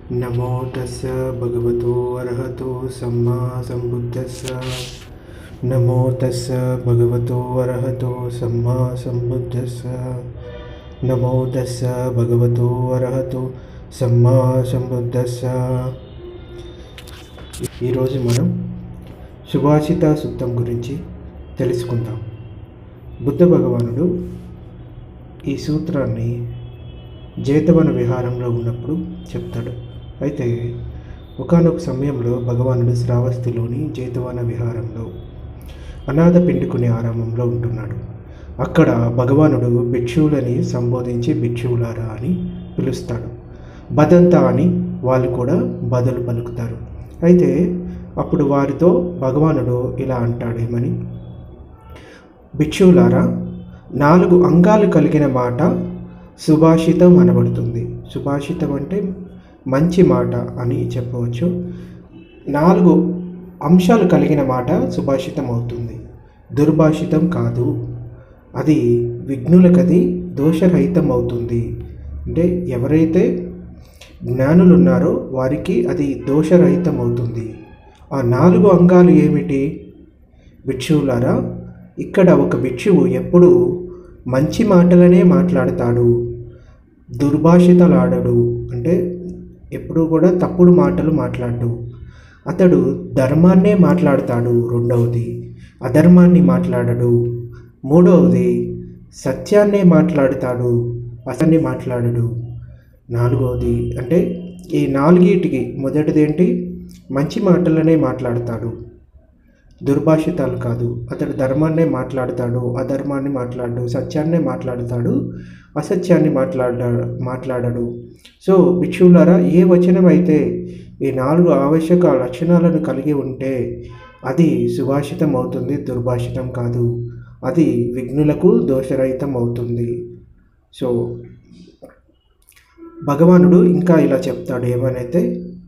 నమో తస్స భగవతో అర్హతో సమ్మా సంబుద్ధస్స నమో తస్స భగవతో అర్హతో సమ్మా సంబుద్ధస్స నమో తస్స భగవతో అర్హతో సమ్మా సంబుద్ధస్స ఈరోజు మనం సుభాషిత సూక్తం గురించి తెలుసుకుందాం బుద్ధ భగవానుడు ఈ సూత్రాన్ని జేతవన విహారంలో ఉన్నప్పుడు చెప్తాడు అయితే ఒకానొక సమయంలో భగవానుడు శ్రావస్తిలోని జేతవన విహారంలో అనాథ పిండుకునే ఆరామంలో ఉంటున్నాడు అక్కడ భగవానుడు భిక్షువులని సంబోధించి భిక్షువులారా అని పిలుస్తాడు బదంతా అని వాళ్ళు కూడా బదులు పలుకుతారు అయితే అప్పుడు వారితో భగవానుడు ఇలా అంటాడేమని భిక్షువులారా నాలుగు అంగాలు కలిగిన మాట సుభాషితం అనబడుతుంది సుభాషితం అంటే మంచి మాట అని చెప్పవచ్చు నాలుగు అంశాలు కలిగిన మాట సుభాషితం అవుతుంది దుర్భాషితం కాదు అది విఘ్నులకది దోషరహితం అవుతుంది అంటే ఎవరైతే జ్ఞానులు ఉన్నారో వారికి అది దోషరహితం అవుతుంది ఆ నాలుగు అంగాలు ఏమిటి భిక్షువులారా ఇక్కడ ఒక భిక్షువు ఎప్పుడు మంచి మాటలనే మాట్లాడతాడు దుర్భాషితలాడడు అంటే ఎప్పుడు కూడా తప్పుడు మాటలు మాట్లాడు అతడు ధర్మాన్నే మాట్లాడతాడు రెండవది అధర్మాన్ని మాట్లాడడు మూడవది సత్యాన్నే మాట్లాడతాడు అసన్ని మాట్లాడడు నాలుగవది అంటే ఈ నాలుగిటికి మొదటిది ఏంటి మంచి మాటలనే మాట్లాడతాడు దుర్భాషితాలు కాదు అతడు ధర్మాన్నే మాట్లాడతాడు అధర్మాన్ని మాట్లాడు సత్యాన్నే మాట్లాడతాడు అసత్యాన్ని మాట్లాడ మాట్లాడడు సో భిక్షువులారా ఏ వచనం అయితే ఈ నాలుగు ఆవశ్యక లక్షణాలను కలిగి ఉంటే అది సుభాషితం అవుతుంది దుర్భాషితం కాదు అది విఘ్నులకు దోషరహితం అవుతుంది సో భగవానుడు ఇంకా ఇలా చెప్తాడు ఏమనైతే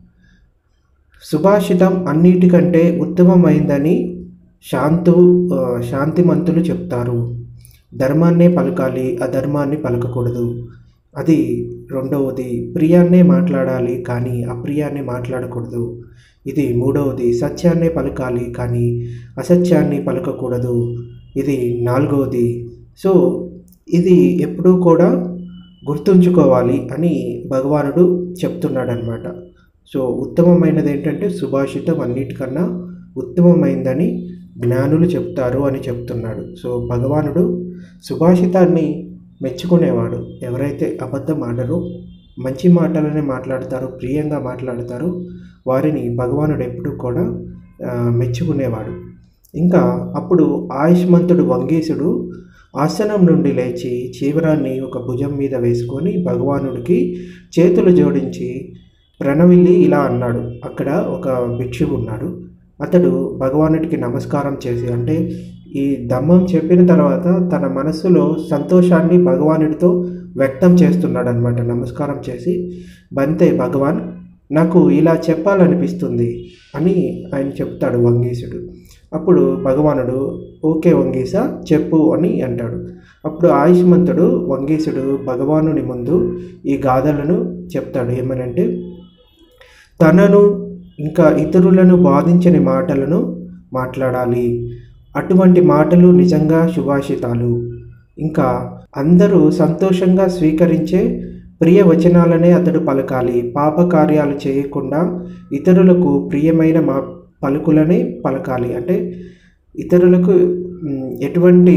సుభాషితం అన్నిటికంటే ఉత్తమమైందని శాంతు శాంతిమంతులు చెప్తారు ధర్మాన్నే పలకాలి అధర్మాన్ని పలకకూడదు అది రెండవది ప్రియాన్నే మాట్లాడాలి కానీ అప్రియాన్ని మాట్లాడకూడదు ఇది మూడవది సత్యాన్నే పలకాలి కానీ అసత్యాన్ని పలకకూడదు ఇది నాలుగవది సో ఇది ఎప్పుడూ కూడా గుర్తుంచుకోవాలి అని భగవానుడు చెప్తున్నాడనమాట సో ఉత్తమమైనది ఏంటంటే సుభాషితం అన్నిటికన్నా ఉత్తమమైందని జ్ఞానులు చెప్తారు అని చెప్తున్నాడు సో భగవానుడు సుభాషితాన్ని మెచ్చుకునేవాడు ఎవరైతే అబద్ధం ఆడరో మంచి మాటలనే మాట్లాడతారో ప్రియంగా మాట్లాడతారో వారిని భగవానుడు ఎప్పుడూ కూడా మెచ్చుకునేవాడు ఇంకా అప్పుడు ఆయుష్మంతుడు వంగీసుడు ఆసనం నుండి లేచి చీవరాన్ని ఒక భుజం మీద వేసుకొని భగవానుడికి చేతులు జోడించి ప్రణవిల్లి ఇలా అన్నాడు అక్కడ ఒక భిక్షువు ఉన్నాడు అతడు భగవానుడికి నమస్కారం చేసి అంటే ఈ దమ్మం చెప్పిన తర్వాత తన మనస్సులో సంతోషాన్ని భగవానుడితో వ్యక్తం చేస్తున్నాడు అనమాట నమస్కారం చేసి బంతే భగవాన్ నాకు ఇలా చెప్పాలనిపిస్తుంది అని ఆయన చెప్తాడు వంగీసుడు అప్పుడు భగవానుడు ఓకే వంగీస చెప్పు అని అంటాడు అప్పుడు ఆయుష్మంతుడు వంగీసుడు భగవానుని ముందు ఈ గాథలను చెప్తాడు ఏమనంటే తనను ఇంకా ఇతరులను బాధించని మాటలను మాట్లాడాలి అటువంటి మాటలు నిజంగా శుభాషితాలు ఇంకా అందరూ సంతోషంగా స్వీకరించే ప్రియ వచనాలనే అతడు పలకాలి పాప కార్యాలు చేయకుండా ఇతరులకు ప్రియమైన మా పలుకులనే పలకాలి అంటే ఇతరులకు ఎటువంటి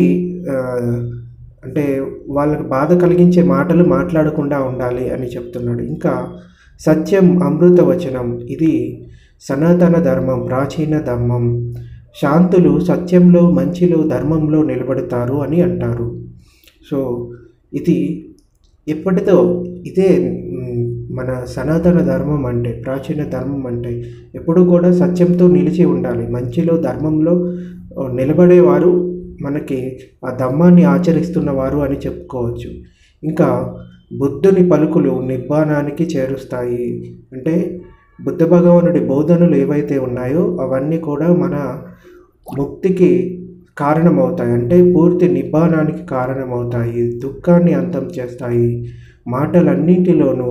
అంటే వాళ్ళకు బాధ కలిగించే మాటలు మాట్లాడకుండా ఉండాలి అని చెప్తున్నాడు ఇంకా సత్యం అమృత వచనం ఇది సనాతన ధర్మం ప్రాచీన ధర్మం శాంతులు సత్యంలో మంచిలో ధర్మంలో నిలబడతారు అని అంటారు సో ఇది ఎప్పటితో ఇదే మన సనాతన ధర్మం అంటే ప్రాచీన ధర్మం అంటే ఎప్పుడు కూడా సత్యంతో నిలిచి ఉండాలి మంచిలో ధర్మంలో నిలబడేవారు మనకి ఆ ధమ్మాన్ని ఆచరిస్తున్నవారు అని చెప్పుకోవచ్చు ఇంకా బుద్ధుని పలుకులు నిర్వాణానికి చేరుస్తాయి అంటే బుద్ధ భగవానుడి బోధనలు ఏవైతే ఉన్నాయో అవన్నీ కూడా మన ముక్తికి కారణమవుతాయి అంటే పూర్తి నిబ్బానానికి కారణమవుతాయి దుఃఖాన్ని అంతం చేస్తాయి మాటలన్నింటిలోనూ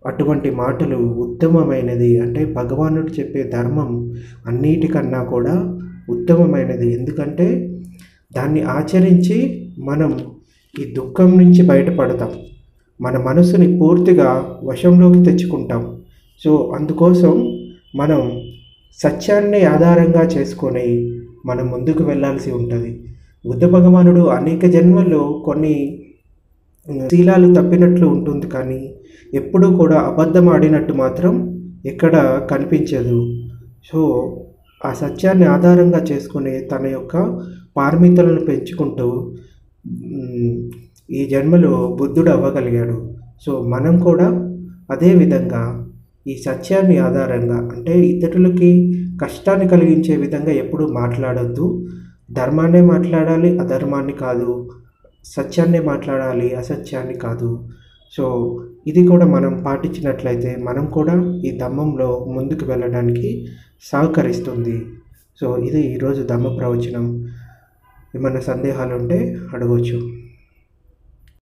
అటువంటి మాటలు ఉత్తమమైనది అంటే భగవానుడు చెప్పే ధర్మం అన్నిటికన్నా కూడా ఉత్తమమైనది ఎందుకంటే దాన్ని ఆచరించి మనం ఈ దుఃఖం నుంచి బయటపడతాం మన మనసుని పూర్తిగా వశంలోకి తెచ్చుకుంటాం సో అందుకోసం మనం సత్యాన్ని ఆధారంగా చేసుకొని మనం ముందుకు వెళ్ళాల్సి ఉంటుంది బుద్ధ భగవానుడు అనేక జన్మల్లో కొన్ని శీలాలు తప్పినట్లు ఉంటుంది కానీ ఎప్పుడూ కూడా అబద్ధం ఆడినట్టు మాత్రం ఎక్కడ కనిపించదు సో ఆ సత్యాన్ని ఆధారంగా చేసుకుని తన యొక్క పారమితలను పెంచుకుంటూ మ్, ఈ జన్మలో బుద్ధుడు అవ్వగలిగాడు సో మనం కూడా అదే విధంగా ఈ సత్యాన్ని ఆధారంగా అంటే ఇతరులకి కష్టాన్ని కలిగించే విధంగా ఎప్పుడూ మాట్లాడొద్దు ధర్మాన్నే మాట్లాడాలి అధర్మాన్ని కాదు సత్యాన్నే మాట్లాడాలి అసత్యాన్ని కాదు సో ఇది కూడా మనం పాటించినట్లయితే మనం కూడా ఈ ధమ్మంలో ముందుకు వెళ్ళడానికి సహకరిస్తుంది సో ఇది ఈరోజు ధమ్మ ప్రవచనం ఏమైనా సందేహాలు ఉంటే అడగవచ్చు